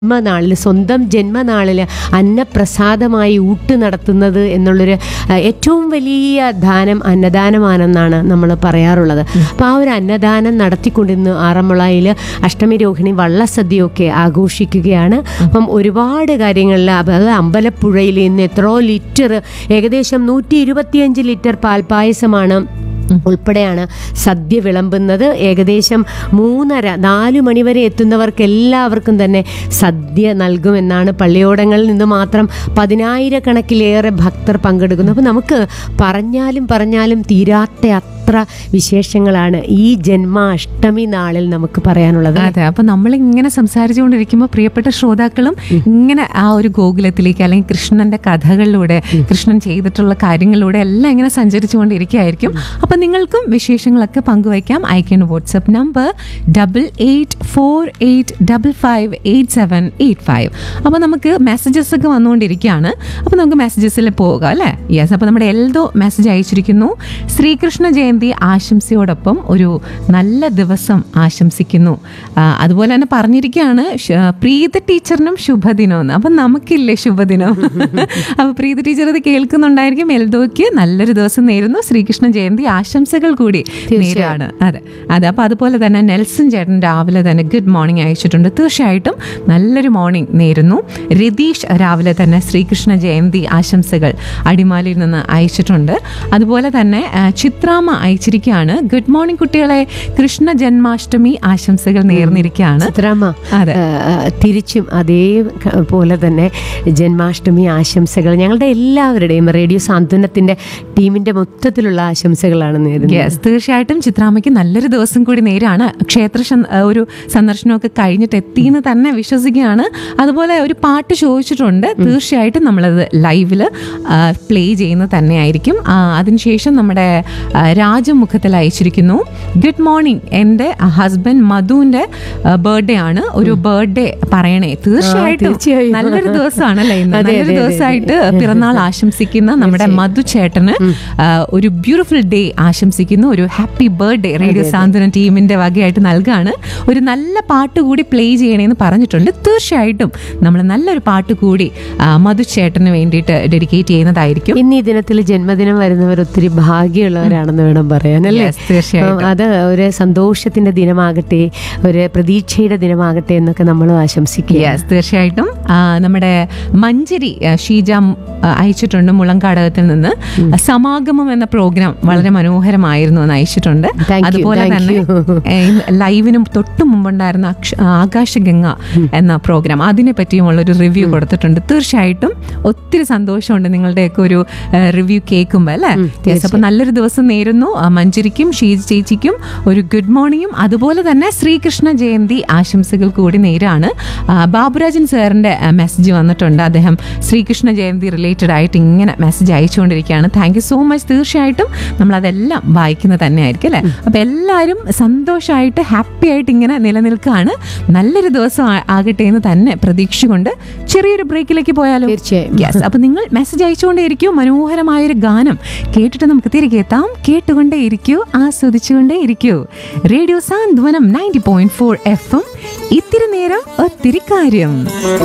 ജന്മനാളിൽ സ്വന്തം ജന്മനാളിൽ അന്നപ്രസാദമായി ഊട്ട് നടത്തുന്നത് എന്നുള്ളൊരു ആ, ഏറ്റവും വലിയ ദാനം അന്നദാനമാണെന്നാണ് നമ്മൾ പറയാറുള്ളത് അപ്പോൾ ആ ഒരു അന്നദാനം നടത്തിക്കൊണ്ടിരുന്ന് ആറന്മുളയിൽ അഷ്ടമി രോഹിണി വള്ളസദ്യയൊക്കെ ആഘോഷിക്കുകയാണ് അപ്പം ഒരുപാട് കാര്യങ്ങളിൽ അത് അമ്പലപ്പുഴയിൽ ഇന്ന് എത്രയോ ലിറ്റർ ഏകദേശം നൂറ്റി ഇരുപത്തിയഞ്ച് ലിറ്റർ പാൽപ്പായസമാണ് ഉൾപ്പെടെയാണ് സദ്യ വിളമ്പുന്നത് ഏകദേശം മൂന്നര നാല് മണിവരെ എത്തുന്നവർക്ക് എല്ലാവർക്കും തന്നെ സദ്യ നൽകുമെന്നാണ് പള്ളിയോടങ്ങളിൽ നിന്ന് മാത്രം പതിനായിരക്കണക്കിലേറെ ഭക്തർ പങ്കെടുക്കുന്നു അപ്പോൾ നമുക്ക് പറഞ്ഞാലും പറഞ്ഞാലും തീരാത്ത അത്ര വിശേഷങ്ങളാണ് ഈ ജന്മാഷ്ടമി നാളിൽ നമുക്ക് പറയാനുള്ളത് അതെ അപ്പൊ നമ്മൾ ഇങ്ങനെ സംസാരിച്ചുകൊണ്ടിരിക്കുമ്പോൾ പ്രിയപ്പെട്ട ശ്രോതാക്കളും ഇങ്ങനെ ആ ഒരു ഗോകുലത്തിലേക്ക് അല്ലെങ്കിൽ കൃഷ്ണന്റെ കഥകളിലൂടെ കൃഷ്ണൻ ചെയ്തിട്ടുള്ള കാര്യങ്ങളിലൂടെ എല്ലാം ഇങ്ങനെ സഞ്ചരിച്ചുകൊണ്ടിരിക്കുകയായിരിക്കും അപ്പൊ നിങ്ങൾക്കും വിശേഷങ്ങളൊക്കെ പങ്കുവയ്ക്കാം അയക്കേണ്ട WhatsApp number double eight four eight double five eight seven eight five അപ്പൊ നമുക്ക് മെസ്സേജസ് ഒക്കെ വന്നുകൊണ്ടിരിക്കുകയാണ് അപ്പൊ നമുക്ക് മെസ്സേജസിൽ പോകാം അല്ലേ യെസ് അപ്പൊ നമ്മുടെ എൽദോ മെസ്സേജ് അയച്ചിരിക്കുന്നു ശ്രീകൃഷ്ണ ജയന്തി ആശംസയോടൊപ്പം ഒരു നല്ല ദിവസം ആശംസിക്കുന്നു ആ, അതുപോലെ തന്നെ പറഞ്ഞിരിക്കുകയാണ് ശ- പ്രീത ടീച്ചറിനും ശുഭദിനമെന്ന് അപ്പം നമുക്കില്ലേ ശുഭദിനം അപ്പൊ പ്രീത ടീച്ചർ ഇത് കേൾക്കുന്നുണ്ടായിരിക്കും എൽദോയ്ക്ക് നല്ലൊരു ദിവസം നേരുന്നു ശ്രീകൃഷ്ണ ജയന്തി ആശംസകൾ കൂടി നേരാണ് അതെ അതെ അപ്പൊ അതുപോലെ തന്നെ നെൽസൺ ചേട്ടൻ രാവിലെ തന്നെ ഗുഡ് മോർണിംഗ് അയച്ചിട്ടുണ്ട് തീർച്ചയായിട്ടും നല്ലൊരു മോർണിംഗ് നേരുന്നു രതീഷ് രാവിലെ തന്നെ ശ്രീകൃഷ്ണ ജയന്തി ആശംസകൾ അടിമാലിയിൽ നിന്ന് അയച്ചിട്ടുണ്ട് അതുപോലെ തന്നെ ആ, ചിത്രാമ്മ അയച്ചിരിക്കുകയാണ് ഗുഡ് മോർണിംഗ് കുട്ടികളെ കൃഷ്ണ ജന്മാഷ്ടമി ആശംസകൾ നേർന്നിരിക്കുകയാണ് ചിത്രാമ്മ അതെ. ആ, ആ, തിരിച്ചും അതേപോലെ തന്നെ ജന്മാഷ്ടമി ആശംസകൾ ഞങ്ങളുടെ എല്ലാവരുടെയും റേഡിയോ സാന്ത്വനത്തിന്റെ ടീമിന്റെ മൊത്തത്തിലുള്ള ആശംസകളാണ് നേരുന്നത് യെസ് തീർച്ചയായിട്ടും ചിത്രാമ്മയ്ക്ക് നല്ലൊരു ദിവസം കൂടി നേരാണ് ക്ഷേത്ര ഷൻ- ആ, ഒരു സന്ദർശനമൊക്കെ കഴിഞ്ഞിട്ട് എത്തിയെന്ന് തന്നെ വിശ്വസിക്കുകയാണ് അതുപോലെ ഒരു പാട്ട് ചോദിച്ചിട്ടുണ്ട് തീർച്ചയായിട്ടും നമ്മളത് ലൈവിൽ പ്ലേ ചെയ്യുന്നത് തന്നെയായിരിക്കും ആ, അതിനുശേഷം നമ്മുടെ ആ, രാജമുഖത്തിൽ അയച്ചിരിക്കുന്നു ഗുഡ് മോർണിംഗ് എൻ്റെ ഹസ്ബൻഡ് മധുവിൻ്റെ ബർത്ത്ഡേ ആണ് ഒരു ബർത്ത്ഡേ പറയണേ തീർച്ചയായിട്ടും തീർച്ചയായും. നല്ലൊരു ദിവസമാണല്ലേ ഇന്ന് അതെ, നല്ലൊരു അതെ, അതെ. ദിവസമായിട്ട് പിറന്നാൾ ആശംസിക്കുന്ന നമ്മുടെ മധു ചേട്ടന് ആ, ഒരു ബ്യൂട്ടിഫുൾ ഡേ ആശംസിക്കുന്നു ഒരു ഹാപ്പി ബർത്ത്ഡേ റേഡിയോ സാന്ത്വനം ടീമിന്റെ വകയായിട്ട് നൽകാണ് ഒരു നല്ല പാട്ട് കൂടി പ്ലേ ചെയ്യണേന്ന് പറഞ്ഞിട്ടുണ്ട് തീർച്ചയായിട്ടും നമ്മൾ നല്ലൊരു പാട്ട് കൂടി ആ, മധു ചേട്ടന് വേണ്ടിയിട്ട് ഡെഡിക്കേറ്റ് ചെയ്യുന്നതായിരിക്കും ഇന്ന് ഈ ദിനത്തിൽ ജന്മദിനം വരുന്നവർ ഒത്തിരി ഭാഗ്യമുള്ളവരാണെന്ന് വേണം പറയാൻ അല്ലേ Yes, തീർച്ചയായിട്ടും. അപ്പം അത് ഒരു സന്തോഷത്തിന്റെ ദിനമാകട്ടെ ഒരു പ്രതീക്ഷയുടെ ദിനമാകട്ടെ എന്നൊക്കെ നമ്മൾ ആശംസിക്കുക യെസ് തീർച്ചയായിട്ടും ആ, നമ്മുടെ മഞ്ചരി ആ, ഷീജ ആ, അയച്ചിട്ടുണ്ട് മുളങ്കാടകത്തിൽ നിന്ന് സമാഗമം എന്ന പ്രോഗ്രാം വളരെ മനോഹരമായിരുന്നു എന്ന് അയച്ചിട്ടുണ്ട് Thank you, അതുപോലെ thank തന്നെ you. ഏ, ഇന്ന് ലൈവിനും തൊട്ട് മുമ്പുണ്ടായിരുന്ന അക്ഷ- ആകാശഗംഗ എന്ന പ്രോഗ്രാം അതിനെ പറ്റിയുമുള്ള ഒരു റിവ്യൂ കൊടുത്തിട്ടുണ്ട് തീർച്ചയായിട്ടും ഒത്തിരി സന്തോഷമുണ്ട് നിങ്ങളുടെയൊക്കെ ഒരു റിവ്യൂ കേൾക്കുമ്പോൾ അല്ലേ യെസ് അപ്പൊ നല്ലൊരു ദിവസം നേരുന്നു ആ, മഞ്ജരിക്കും ഷീജ ചേച്ചിക്കും ഒരു ഗുഡ് മോർണിംഗും അതുപോലെ തന്നെ ശ്രീകൃഷ്ണ ജയന്തി ആശംസകൾ കൂടി നേരാണ് ആ, ബാബുരാജൻ സാറിന്റെ മെസ്സേജ് വന്നിട്ടുണ്ട് അദ്ദേഹം ശ്രീകൃഷ്ണ ജയന്തി റിലേറ്റഡ് ആയിട്ട് ഇങ്ങനെ മെസ്സേജ് അയച്ചുകൊണ്ടിരിക്കുകയാണ് താങ്ക് യു സോ മച്ച് തീർച്ചയായിട്ടും നമ്മൾ അതെല്ലാം വായിക്കുന്നത് തന്നെയായിരിക്കും അല്ലേ അപ്പൊ എല്ലാവരും സന്തോഷമായിട്ട് ഹാപ്പി ആയിട്ട് ഇങ്ങനെ നിലനിൽക്കുകയാണ് നല്ലൊരു ദിവസം ആ- ആകട്ടെ എന്ന് തന്നെ പ്രതീക്ഷിച്ചുകൊണ്ട് ചെറിയൊരു ബ്രേക്കിലേക്ക് പോയാലോ തീർച്ചയായും. യെസ് അപ്പൊ നിങ്ങൾ മെസ്സേജ് അയച്ചുകൊണ്ടേയിരിക്കും മനോഹരമായൊരു ഗാനം കേട്ടിട്ട് നമുക്ക് തിരികെ എത്താം കേട്ടുകൊണ്ടേ ഇരിക്കൂ ആസ്വദിച്ചുകൊണ്ടേ ഇരിക്കൂ radio Santhwanam ninety point four F M ഇത്തിരി നേരം ഒത്തിരി കാര്യം